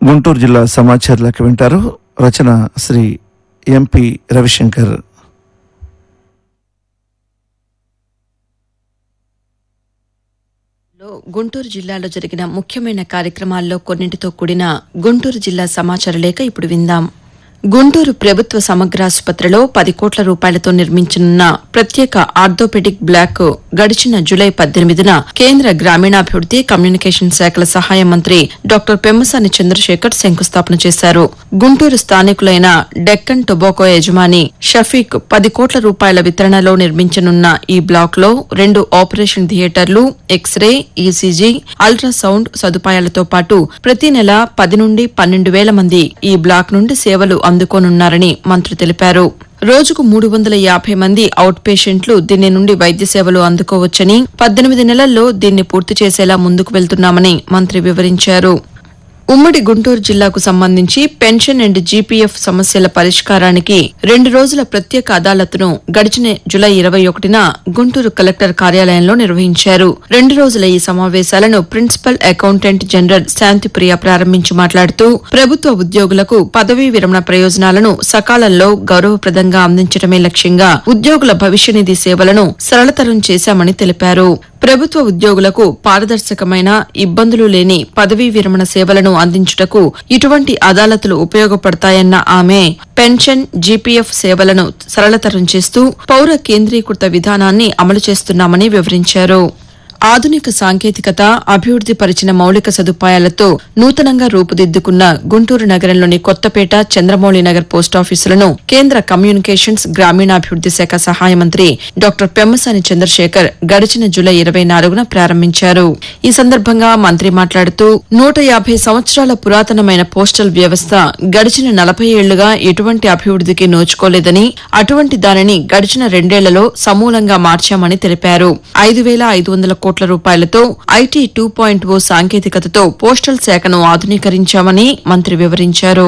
గుంటూరు జిల్లా సమాచార లెక్క వింటారు రచన శ్రీ ఎంపి రవిశంకర్ లో గుంటూరు జిల్లాలో జరిగిన ముఖ్యమైన కార్యక్రమాల్లో కొన్నింటితో కూడిన గుంటూరు జిల్లా సమాచార లేఖ ఇప్పుడు విందాం గుంటూరు ప్రభుత్వ సమగ్రాసుపత్రిలో పది కోట్ల రూపాయలతో నిర్మించనున్న ప్రత్యేక ఆర్థోపెడిక్ బ్లాక్ గడిచిన జులై పద్దెనిమిదిన కేంద్ర గ్రామీణాభివృద్ది కమ్యూనికేషన్ శాఖల సహాయ మంత్రి డాక్టర్ పెమ్మసాని చంద్రశేఖర్ శంకుస్థాపన చేశారు గుంటూరు స్థానికులైన డెక్కన్ టొబాకో యజమాని షఫీక్ పది కోట్ల రూపాయల వితరణలో నిర్మించనున్న ఈ బ్లాక్ లో రెండు ఆపరేషన్ థియేటర్లు ఎక్స్రే ఈసీజీ అల్ట్రాసౌండ్ సదుపాయాలతో పాటు ప్రతి నెల పది నుండి పన్నెండు వేల మంది ఈ బ్లాక్ నుండి సేవలు అందుకోనున్నారని మంత్రి తెలిపారు రోజుకు మూడు వందల యాభై మంది అవుట్ పేషెంట్లు దీని నుండి వైద్య సేవలు అందుకోవచ్చని పద్దెనిమిది నెలల్లో దీన్ని పూర్తి చేసేలా ముందుకు వెళ్తున్నామని మంత్రి వివరించారు ఉమ్మడి గుంటూరు జిల్లాకు సంబంధించి పెన్షన్ అండ్ జీపీఎఫ్ సమస్యల పరిష్కారానికి రెండు రోజుల ప్రత్యేక అదాలత్ను గడిచిన జులై ఇరవై ఒకటిన గుంటూరు కలెక్టర్ కార్యాలయంలో నిర్వహించారు రెండు రోజుల ఈ సమావేశాలను ప్రిన్సిపల్ అకౌంటెంట్ జనరల్ శాంతిప్రియ ప్రారంభించి మాట్లాడుతూ ప్రభుత్వ ఉద్యోగులకు పదవీ విరమణ ప్రయోజనాలను సకాలంలో గౌరవప్రదంగా అందించడమే లక్ష్యంగా ఉద్యోగుల భవిష్య నిధి సేవలను సరళతరం చేశామని తెలిపారు ప్రభుత్వ ఉద్యోగులకు పారదర్శకమైన ఇబ్బందులు లేని పదవీ విరమణ సేవలను అందించుటకు ఇటువంటి అదాలతులు ఉపయోగపడతాయన్న ఆమె పెన్షన్ జీపీఎఫ్ సేవలను సరళతరం చేస్తూ పౌర కేంద్రీకృత విధానాన్ని అమలు చేస్తున్నామని వివరించారు ఆధునిక సాంకేతికత అభివృద్ది పరిచిన మౌలిక సదుపాయాలతో నూతనంగా రూపుదిద్దుకున్న గుంటూరు నగరంలోని కొత్తపేట చంద్రమౌళి నగర్ పోస్టాఫీసులను కేంద్ర కమ్యూనికేషన్స్ గ్రామీణాభివృద్ది శాఖ సహాయ మంత్రి డాక్టర్ పెమ్మసాని చంద్రశేఖర్ గడిచిన జులై ఇరవై నాలుగున ప్రారంభించారు ఈ సందర్భంగా మంత్రి మాట్లాడుతూ నూట యాభై సంవత్సరాల పురాతనమైన పోస్టల్ వ్యవస్థ గడిచిన నలభై ఏళ్లుగా ఎటువంటి అభివృద్దికి నోచుకోలేదని అటువంటి దానిని గడిచిన రెండేళ్లలో సమూలంగా మార్చామని తెలిపారు ఐదు వేల ఐదు వందల కోట్ల రూపాయలతో ఐటీ టూ పాయింట్ ఓ సాంకేతికతతో పోస్టల్ శాఖను ఆధునీకరించామని మంత్రి వివరించారు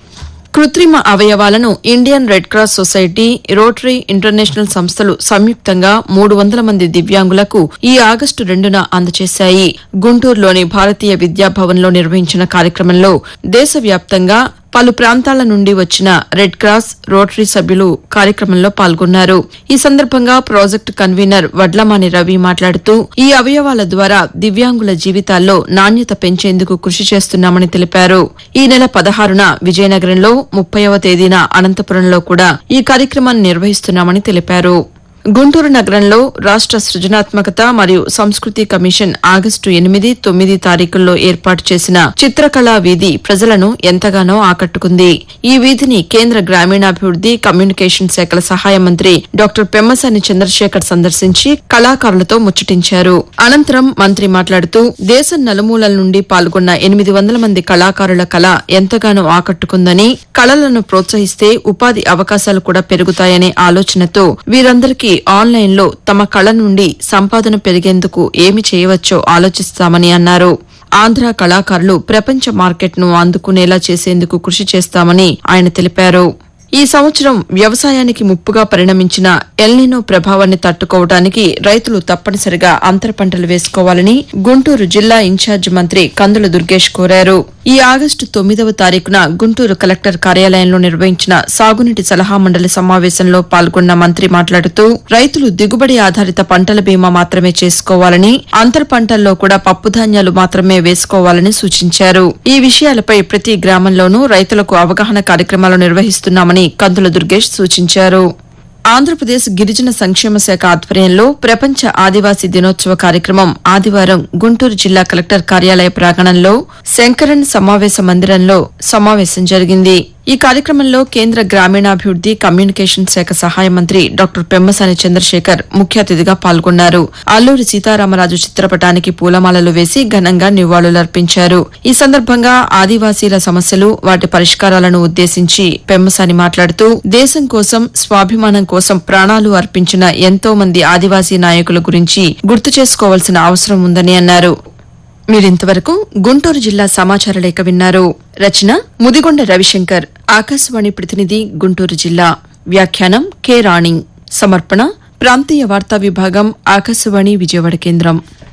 కృత్రిమ అవయవాలను Indian red cross society rotary international సంస్థలు సంయుక్తంగా మూడు వందల మంది దివ్యాంగులకు ఈ ఆగస్టు రెండున అందజేశాయి గుంటూరులోని భారతీయ విద్యాభవన్లో నిర్వహించిన కార్యక్రమంలో దేశవ్యాప్తంగా పలు ప్రాంతాల నుండి వచ్చిన రెడ్ క్రాస్ రోటరీ సభ్యులు కార్యక్రమంలో పాల్గొన్నారు ఈ సందర్భంగా ప్రాజెక్టు కన్వీనర్ వడ్లమాని రవి మాట్లాడుతూ ఈ అవయవాల ద్వారా దివ్యాంగుల జీవితాల్లో నాణ్యత పెంచేందుకు కృషి చేస్తున్నామని తెలిపారు ఈ నెల పదహారున విజయనగరంలో ముప్పైవ తేదీన అనంతపురంలో కూడా ఈ కార్యక్రమాన్ని నిర్వహిస్తున్నామని తెలిపారు గుంటూరు నగరంలో రాష్ట సృజనాత్మకత మరియు సంస్కృతి కమిషన్ ఆగస్టు ఎనిమిది తొమ్మిది తారీఖుల్లో ఏర్పాటు చేసిన చిత్రకళా వీధి ప్రజలను ఎంతగానో ఆకట్టుకుంది ఈ వీధిని కేంద్ర గ్రామీణాభివృద్ది కమ్యూనికేషన్ శాఖల సహాయ మంత్రి డాక్టర్ పెమ్మసాని చంద్రశేఖర్ సందర్శించి కళాకారులతో ముచ్చటించారు అనంతరం మంత్రి మాట్లాడుతూ దేశం నలుమూలల నుండి పాల్గొన్న ఎనిమిది వందల మంది కళాకారుల కళ ఎంతగానో ఆకట్టుకుందని కళలను ప్రోత్సహిస్తే ఉపాధి అవకాశాలు కూడా పెరుగుతాయనే ఆలోచనతో వీరందరికీ ఆన్లైన్ లో తమ కళ నుండి సంపాదన పెరిగేందుకు ఏమి చేయవచ్చో ఆలోచిస్తామని అన్నారు ఆంధ్ర కళాకారులు ప్రపంచ మార్కెట్ను అందుకునేలా చేసేందుకు కృషి చేస్తామని ఆయన తెలిపారు ఈ సంవత్సరం వ్యవసాయానికి ముప్పుగా పరిణమించిన ఎల్నినో ప్రభావాన్ని తట్టుకోవడానికి రైతులు తప్పనిసరిగా అంతర పంటలు వేసుకోవాలని గుంటూరు జిల్లా ఇన్ఛార్జ్ మంత్రి కందుల దుర్గేష్ కోరారు ఈ ఆగస్టు తొమ్మిదవ తారీఖున గుంటూరు కలెక్టర్ కార్యాలయంలో నిర్వహించిన సాగునీటి సలహా మండలి సమావేశంలో పాల్గొన్న మంత్రి మాట్లాడుతూ రైతులు దిగుబడి ఆధారిత పంటల బీమా మాత్రమే చేసుకోవాలని అంతర పంటల్లో కూడా పప్పుధాన్యాలు మాత్రమే వేసుకోవాలని సూచించారు ఈ విషయాలపై ప్రతి గ్రామంలోనూ రైతులకు అవగాహన కార్యక్రమాలు నిర్వహిస్తున్నామని కందుల దుర్గేష్ సూచించారు ఆంధ్రప్రదేశ్ గిరిజన సంక్షేమ శాఖ ఆధ్వర్యంలో ప్రపంచ ఆదివాసీ దినోత్సవ కార్యక్రమం ఆదివారం గుంటూరు జిల్లా కలెక్టర్ కార్యాలయ ప్రాంగణంలో శంకరన్ సమావేశ మందిరంలో సమావేశం జరిగింది ఈ కార్యక్రమంలో కేంద్ర గ్రామీణాభివృద్ది కమ్యూనికేషన్ శాఖ సహాయ మంత్రి డాక్టర్ పెమ్మసాని చంద్రశేఖర్ ముఖ్య అతిథిగా పాల్గొన్నారు అల్లూరి సీతారామరాజు చిత్రపటానికి పూలమాలలు వేసి ఘనంగా నివాళులర్పించారు ఈ సందర్భంగా ఆదివాసీల సమస్యలు వాటి పరిష్కారాలను ఉద్దేశించి పెమ్మసాని మాట్లాడుతూ దేశం కోసం స్వాభిమానం కోసం ప్రాణాలు అర్పించిన ఎంతో మంది ఆదివాసీ నాయకుల గురించి గుర్తు చేసుకోవాల్సిన అవసరం ఉందని అన్నారు మీరింతవరకు గుంటూరు జిల్లా సమాచార లేఖ విన్నారు రచన ముదిగొండ రవిశంకర్ ఆకాశవాణి ప్రతినిధి గుంటూరు జిల్లా వ్యాఖ్యానం కె రాణి సమర్పణ ప్రాంతీయ వార్తా విభాగం ఆకాశవాణి విజయవాడ కేంద్రం